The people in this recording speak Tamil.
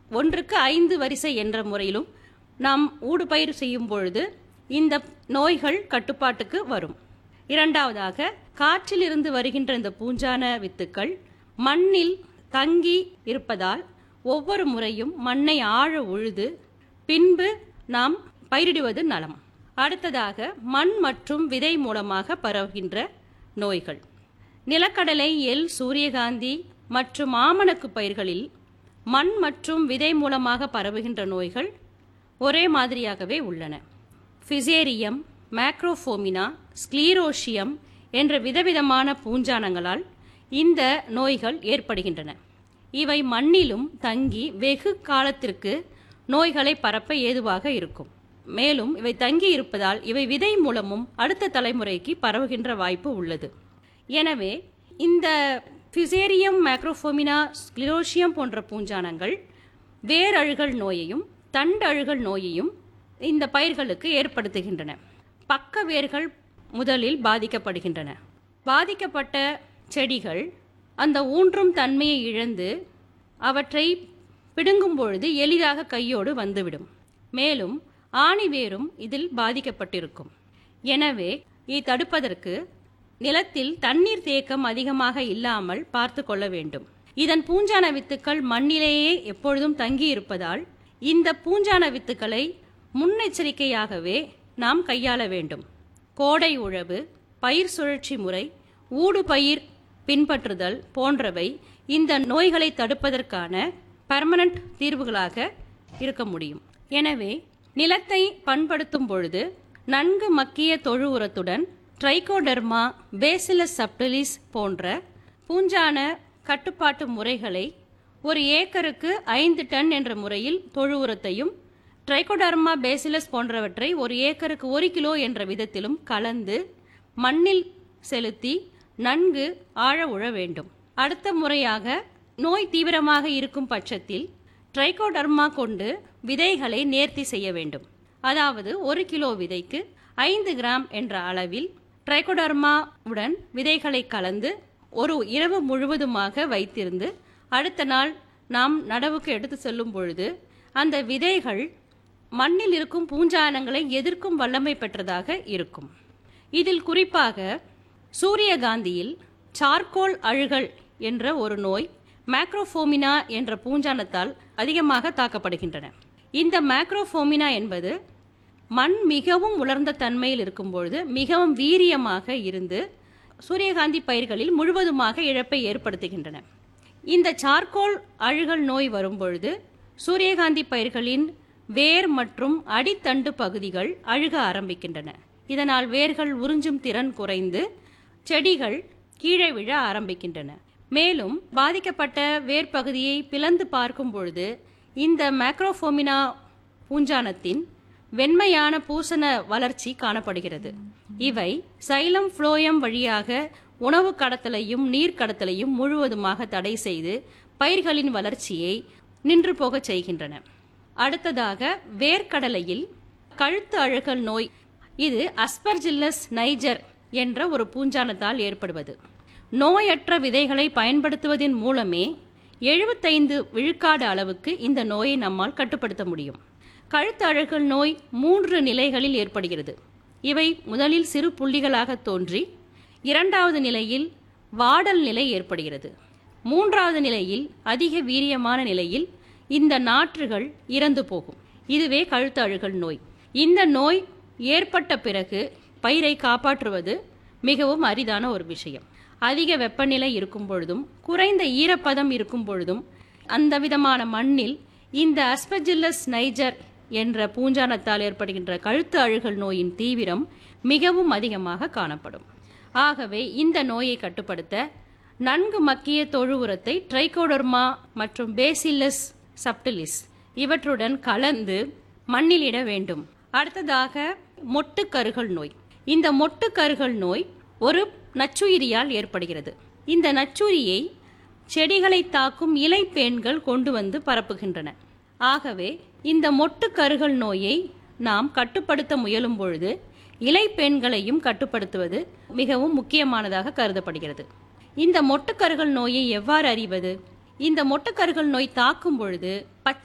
ஒன்றுக்கு ஐந்து வரிசை என்ற முறையிலும் நாம் ஊடுபயிர் செய்யும் பொழுது இந்த நோய்கள் கட்டுப்பாட்டுக்கு வரும் இரண்டாவதாக காற்றிலிருந்து வருகின்ற இந்த பூஞ்சான வித்துக்கள் மண்ணில் தங்கி இருப்பதால் ஒவ்வொரு முறையும் மண்ணை ஆழ உழுது பின்பு நாம் பயிரிடுவது நலம் அடுத்ததாக மண் மற்றும் விதை மூலமாக பரவுகின்ற நோய்கள் நிலக்கடலை எள் சூரியகாந்தி மற்றும் ஆமணக்கு பயிர்களில் மண் மற்றும் விதை மூலமாக பரவுகின்ற நோய்கள் ஒரே மாதிரியாகவே உள்ளன ஃபிசேரியம் மேக்ரோஃபோமினா ஸ்க்ளீரோஷியம் என்ற விதவிதமான பூஞ்சானங்களால் இந்த நோய்கள் ஏற்படுகின்றன இவை மண்ணிலும் தங்கி வெகு காலத்திற்கு நோய்களை பரப்ப ஏதுவாக இருக்கும் மேலும் இவை தங்கி இருப்பதால் இவை விதை மூலமும் அடுத்த தலைமுறைக்கு பரவுகின்ற வாய்ப்பு உள்ளது எனவே இந்த ஃபிசேரியம் மேக்ரோஃபோமினா ஸ்க்ளிரோஷியம் போன்ற பூஞ்சானங்கள் வேரழுகல் நோயையும் தண்டழுகல் நோயையும் இந்த பயிர்களுக்கு ஏற்படுத்துகின்றன பக்க வேர்கள் முதலில் பாதிக்கப்படுகின்றன பாதிக்கப்பட்ட செடிகள் அந்த ஊன்றும் தன்மையை இழந்து அவற்றை பிடுங்கும் பொழுது எளிதாக கையோடு வந்துவிடும் மேலும் ஆணிவேரும் இதில் பாதிக்கப்பட்டிருக்கும் எனவே இதை தடுப்பதற்கு நிலத்தில் தண்ணீர் தேக்கம் அதிகமாக இல்லாமல் பார்த்து கொள்ள வேண்டும் இதன் பூஞ்சான வித்துக்கள் மண்ணிலேயே எப்பொழுதும் தங்கி இருப்பதால் இந்த பூஞ்சான வித்துக்களை முன்னெச்சரிக்கையாகவே நாம் கையாள வேண்டும் கோடை உழவு பயிர் சுழற்சி முறை ஊடு பயிர் பின்பற்றுதல் போன்றவை இந்த நோய்களை தடுப்பதற்கான பர்மனன்ட் தீர்வுகளாக இருக்க முடியும் எனவே நிலத்தை பண்படுத்தும் பொழுது நன்கு மக்கிய தொழு உரத்துடன் ட்ரைகோடர்மா பேசிலஸ் சப்டிலிஸ் போன்ற பூஞ்சான கட்டுப்பாட்டு முறைகளை ஒரு ஏக்கருக்கு ஐந்து டன் என்ற முறையில் தொழு உரத்தையும் ட்ரைகோடர்மா பேசிலஸ் போன்றவற்றை ஒரு ஏக்கருக்கு ஒரு கிலோ என்ற விதத்திலும் கலந்து மண்ணில் செலுத்தி நன்கு ஆழ உழ வேண்டும் அடுத்த முறையாக நோய் தீவிரமாக இருக்கும் பட்சத்தில் ட்ரைகோடர்மா கொண்டு விதைகளை நேர்த்தி செய்ய வேண்டும் அதாவது ஒரு கிலோ விதைக்கு ஐந்து கிராம் என்ற அளவில் ட்ரைகோடர்மா உடன் விதைகளை கலந்து ஒரு இரவு முழுவதுமாக வைத்திருந்து அடுத்த நாள் நாம் நடவுக்கு எடுத்து செல்லும் பொழுது அந்த விதைகள் மண்ணில் இருக்கும் பூஞ்சானங்களை எதிர்க்கும் வல்லமை பெற்றதாக இருக்கும் இதில் குறிப்பாக சூரியகாந்தியில் சார்கோல் அழுகல் என்ற ஒரு நோய் மேக்ரோஃபோமினா என்ற பூஞ்சானத்தால் அதிகமாக தாக்கப்படுகின்றன இந்த மேக்ரோஃபோமினா என்பது மண் மிகவும் உலர்ந்த தன்மையில் இருக்கும்பொழுது மிகவும் வீரியமாக இருந்து சூரியகாந்தி பயிர்களில் முழுவதுமாக இழப்பை ஏற்படுத்துகின்றன இந்த சார்கோல் அழுகல் நோய் வரும்பொழுது சூரியகாந்தி பயிர்களின் வேர் மற்றும் அடித்தண்டு பகுதிகள் அழுக ஆரம்பிக்கின்றன இதனால் வேர்கள் உறிஞ்சும் திறன் குறைந்து செடிகள் கீழே விழ ஆரம்பிக்கின்றன மேலும் பாதிக்கப்பட்ட வேர் பகுதியை பிளந்து பார்க்கும் பொழுது இந்த மேக்ரோஃபோமினா பூஞ்சானத்தின் வெண்மையான பூசண வளர்ச்சி காணப்படுகிறது இவை சைலம் ஃப்ளோயம் வழியாக உணவு கடத்தலையும் நீர் கடத்தலையும் முழுவதுமாக தடை செய்து பயிர்களின் வளர்ச்சியை நின்று போகச் செய்கின்றன அடுத்ததாக வேர்க்கடலையில் கழுத்து அழுகல் நோய் இது அஸ்பர்ஜில்லஸ் நைஜர் என்ற ஒரு பூஞ்சானத்தால் ஏற்படுவது நோயற்ற விதைகளை பயன்படுத்துவதன் மூலமே எழுபத்தைந்து விழுக்காடு அளவுக்கு இந்த நோயை நம்மால் கட்டுப்படுத்த முடியும் கழுத்து அழுகல் நோய் மூன்று நிலைகளில் ஏற்படுகிறது இவை முதலில் சிறு புள்ளிகளாக தோன்றி இரண்டாவது நிலையில் வாடல் நிலை ஏற்படுகிறது மூன்றாவது நிலையில் அதிக வீரியமான நிலையில் இந்த நாற்றுகள் இறந்து போகும் இதுவே கழுத்து அழுகல் நோய் இந்த நோய் ஏற்பட்ட பிறகு பயிரை காப்பாற்றுவது மிகவும் அரிதான ஒரு விஷயம் அதிக வெப்பநிலை இருக்கும் பொழுதும் குறைந்த ஈரப்பதம் இருக்கும் பொழுதும் அந்த விதமான மண்ணில் இந்த அஸ்பஜில்லஸ் நைஜர் என்ற பூஞ்சானத்தால் ஏற்படுகின்ற கழுத்து அழுகல் நோயின் தீவிரம் மிகவும் அதிகமாக காணப்படும் ஆகவே இந்த நோயை கட்டுப்படுத்த நன்கு மக்கிய தொழு உரத்தை ட்ரைகோடர்மா மற்றும் பேசில்லஸ் சப்டிலிஸ் இவற்றுடன் கலந்து மண்ணில் இட வேண்டும் அடுத்ததாக மொட்டுக்கருகள் நோய் இந்த மொட்டுக்கருகள் நோய் ஒரு நச்சுயிரியால் ஏற்படுகிறது இந்த நச்சுயிரியை செடிகளை தாக்கும் இலைப்பேன்கள் கொண்டு வந்து பரப்புகின்றன ஆகவே இந்த மொட்டுக்கருகள் நோயை நாம் கட்டுப்படுத்த முயலும் பொழுது இலைப்பெண்களையும் கட்டுப்படுத்துவது மிகவும் முக்கியமானதாக கருதப்படுகிறது இந்த மொட்டுக்கருகள் நோயை எவ்வாறு அறிவது இந்த மொட்டுக்கருகள் நோய் தாக்கும் பொழுது